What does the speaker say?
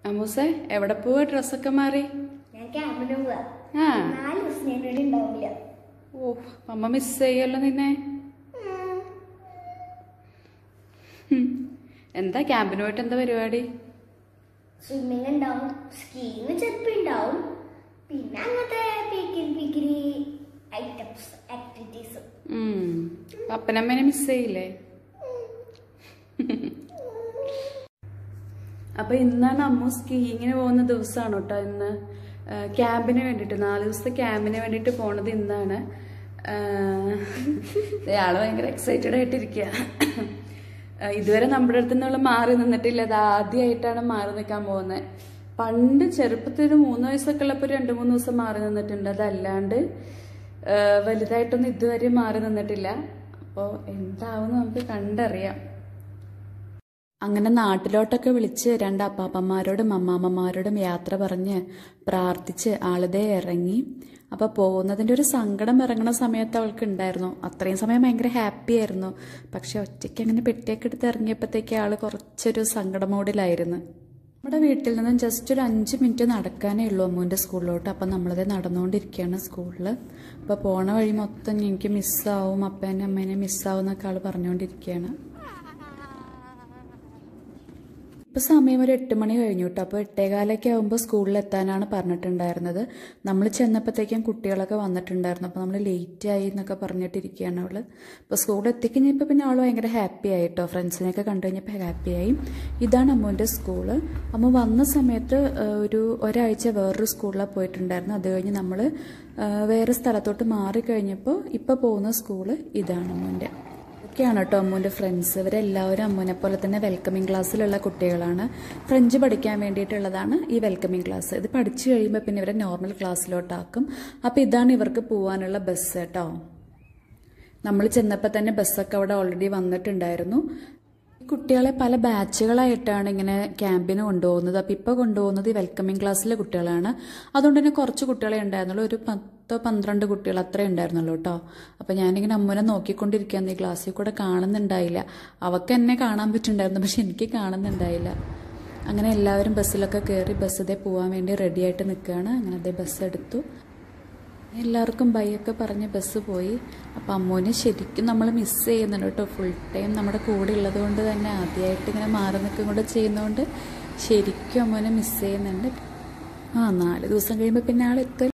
അമ്മൂസേ എവിടെ പോവാ ഡ്രസ്സൊക്കെ മാറി ഞാൻ ക്യാമ്പിന് പോവാ ആ നാല് ദിവസം ഞാൻ ഇവിടെ ഉണ്ടാവില്ല ഓ അമ്മ മിസ് ചെയ്യല്ലോ നിന്നെ ഹും. എന്താ ക്യാമ്പിന് പോയിട്ട് എന്താ പരിപാടി സ്വിമ്മിങ് ഉണ്ടാവും സ്കീയിങ് ചിലപ്പോൾ ഉണ്ടാവും പിന്നെ അങ്ങനത്തെ പീക്കിരി പീക്കിരി ഐറ്റംസ് ആക്ടിവിറ്റീസ് ഉം. അപ്പനമ്മേനെ മിസ് ചെയ്യില്ലേ അപ്പൊ ഇന്നാണ് അമ്മു സ്കീയിങ്ങിന് പോകുന്ന ദിവസമാണ് കേട്ടോ ഇന്ന് ആ, ക്യാമ്പിന് വേണ്ടിയിട്ട് നാല് ദിവസത്തെ ക്യാമ്പിന് വേണ്ടിയിട്ട് പോണത് ഇന്നാണ് ആ, ദേ ആള് ഭയങ്കര എക്സൈറ്റഡ് ആയിട്ടിരിക്കുക ആ, ഇതുവരെ നമ്മുടെ അടുത്ത് നിന്നുള്ള മാറി നിന്നിട്ടില്ല അത് ആദ്യമായിട്ടാണ് മാറി നിൽക്കാൻ പോകുന്നത് പണ്ട് ചെറുപ്പത്തിൽ ഒരു മൂന്ന് വയസ്സൊക്കെ ഉള്ളപ്പോൾ രണ്ട് മൂന്ന് ദിവസം മാറി നിന്നിട്ടുണ്ട് അതല്ലാണ്ട് ആ, വലുതായിട്ടൊന്നും ഇതുവരെ മാറി നിന്നിട്ടില്ല അപ്പോൾ എന്താവും നമുക്ക് കണ്ടറിയാം അങ്ങനെ നാട്ടിലോട്ടൊക്കെ വിളിച്ച് രണ്ട് അപ്പാപ്പന്മാരോടും അമ്മാമ്മമാരോടും യാത്ര പറഞ്ഞ് പ്രാർത്ഥിച്ച് ആളുടെ ഇറങ്ങി അപ്പോൾ പോകുന്നതിൻ്റെ ഒരു സങ്കടം ഇറങ്ങുന്ന സമയത്ത് അവൾക്ക് ഉണ്ടായിരുന്നു അത്രയും സമയം ഭയങ്കര ഹാപ്പി ആയിരുന്നു പക്ഷെ ഒറ്റയ്ക്ക് അങ്ങനെ പെട്ടിയൊക്കെ എടുത്ത് ഇറങ്ങിയപ്പോഴത്തേക്ക് ആൾ കുറച്ചൊരു സങ്കട മോഡിലായിരുന്നു നമ്മുടെ വീട്ടിൽ നിന്നും ജസ്റ്റ് ഒരു അഞ്ച് മിനിറ്റ് നടക്കാനേ ഉള്ളൂ അമ്മുവിൻ്റെ സ്കൂളിലോട്ട് അപ്പം നമ്മളത് നടന്നുകൊണ്ടിരിക്കുകയാണ് സ്കൂളിൽ അപ്പോൾ പോണ വഴി മൊത്തം എനിക്ക് മിസ്സാവും അപ്പേനെ അമ്മേനെ മിസ്സാവും എന്നൊക്കെ ആൾ പറഞ്ഞുകൊണ്ടിരിക്കുകയാണ് ഇപ്പൊ സമയം ഒരു എട്ട് മണി കഴിഞ്ഞു കേട്ടോ അപ്പോൾ എട്ടേകാലൊക്കെ ആകുമ്പോൾ സ്കൂളിൽ എത്താനാണ് പറഞ്ഞിട്ടുണ്ടായിരുന്നത് നമ്മൾ ചെന്നപ്പോഴത്തേക്കും കുട്ടികളൊക്കെ വന്നിട്ടുണ്ടായിരുന്നു അപ്പോൾ നമ്മൾ ലേറ്റ് ആയി എന്നൊക്കെ പറഞ്ഞിട്ടിരിക്കുകയാണ് അവള് അപ്പോൾ സ്കൂളിൽ എത്തിക്കഴിഞ്ഞപ്പോൾ പിന്നെ അവൾ ഭയങ്കര ഹാപ്പി ആയിട്ടോ ഫ്രണ്ട്സിനെയൊക്കെ കണ്ടു കഴിഞ്ഞപ്പോൾ ഹാപ്പിയായി ഇതാണ് അമ്മുവിൻ്റെ സ്കൂള് അമ്മ വന്ന സമയത്ത് ആ, ഒരു ഒരാഴ്ച വേറൊരു സ്കൂളിലാണ് പോയിട്ടുണ്ടായിരുന്നു അത് കഴിഞ്ഞ് നമ്മൾ വേറെ സ്ഥലത്തോട്ട് മാറിക്കഴിഞ്ഞപ്പോൾ ഇപ്പോൾ പോകുന്ന സ്കൂള് ഇതാണ് അമ്മുവിൻ്റെ ഒക്കെയാണ് കേട്ടോ അമ്മുവിൻ്റെ ഫ്രണ്ട്സ് ഇവരെല്ലാവരും അമ്മുവിനെ പോലെ തന്നെ വെൽക്കമിങ് ക്ലാസ്സിലുള്ള കുട്ടികളാണ് ഫ്രഞ്ച് പഠിക്കാൻ വേണ്ടിയിട്ടുള്ളതാണ് ഈ വെൽക്കമിങ് ക്ലാസ് ഇത് പഠിച്ചു കഴിയുമ്പോൾ പിന്നെ ഇവരെ നോർമൽ ക്ലാസ്സിലോട്ടാക്കും അപ്പോൾ ഇതാണ് ഇവർക്ക് പോകാനുള്ള ബസ് കേട്ടോ നമ്മൾ ചെന്നപ്പോൾ തന്നെ ബസ്സൊക്കെ അവിടെ ഓൾറെഡി വന്നിട്ടുണ്ടായിരുന്നു ഈ കുട്ടികളെ പല ബാച്ചുകളായിട്ടാണ് ഇങ്ങനെ ക്യാമ്പിന് കൊണ്ടുപോകുന്നത് അപ്പോൾ ഇപ്പോൾ കൊണ്ടുപോകുന്നത് ഈ വെൽക്കമിങ് ക്ലാസ്സിലെ കുട്ടികളാണ് അതുകൊണ്ട് തന്നെ കുറച്ച് കുട്ടികളെ ഉണ്ടായിരുന്നുള്ളൂ ഒരു പത്തോ പന്ത്രണ്ട് കുട്ടികൾ അത്രേ ഉണ്ടായിരുന്നുള്ളൂ കേട്ടോ അപ്പോൾ ഞാനിങ്ങനെ അമ്മനെ നോക്കിക്കൊണ്ടിരിക്കുകയാണ് ഈ ക്ലാസ്സിൽ കൂടെ കാണുന്നുണ്ടായില്ല അവൾക്ക് എന്നെ കാണാൻ പറ്റുന്നുണ്ടായിരുന്നു പക്ഷെ എനിക്ക് കാണുന്നുണ്ടായില്ല അങ്ങനെ എല്ലാവരും ബസ്സിലൊക്കെ കയറി ബസ് ഇതേ പോകാൻ വേണ്ടി റെഡി ആയിട്ട് നിൽക്കുകയാണ് അങ്ങനെ അതേ ബസ് എടുത്തു എല്ലാവർക്കും ബൈ ഒക്കെ പറഞ്ഞ് ബസ് പോയി അപ്പം അമ്മൂനെ ശരിക്കും നമ്മൾ മിസ് ചെയ്യുന്നുണ്ട് കേട്ടോ ഫുൾ ടൈം നമ്മുടെ കൂടെ ഉള്ളത് കൊണ്ട് തന്നെ ആദ്യമായിട്ട് ഇങ്ങനെ മാറി നിൽക്കും കൂടെ ചെയ്യുന്നതുകൊണ്ട് ശരിക്കും അമ്മൂനെ മിസ് ചെയ്യുന്നുണ്ട് ആ നാല് ദിവസം കഴിയുമ്പോൾ പിന്നെ ആൾ എത്തും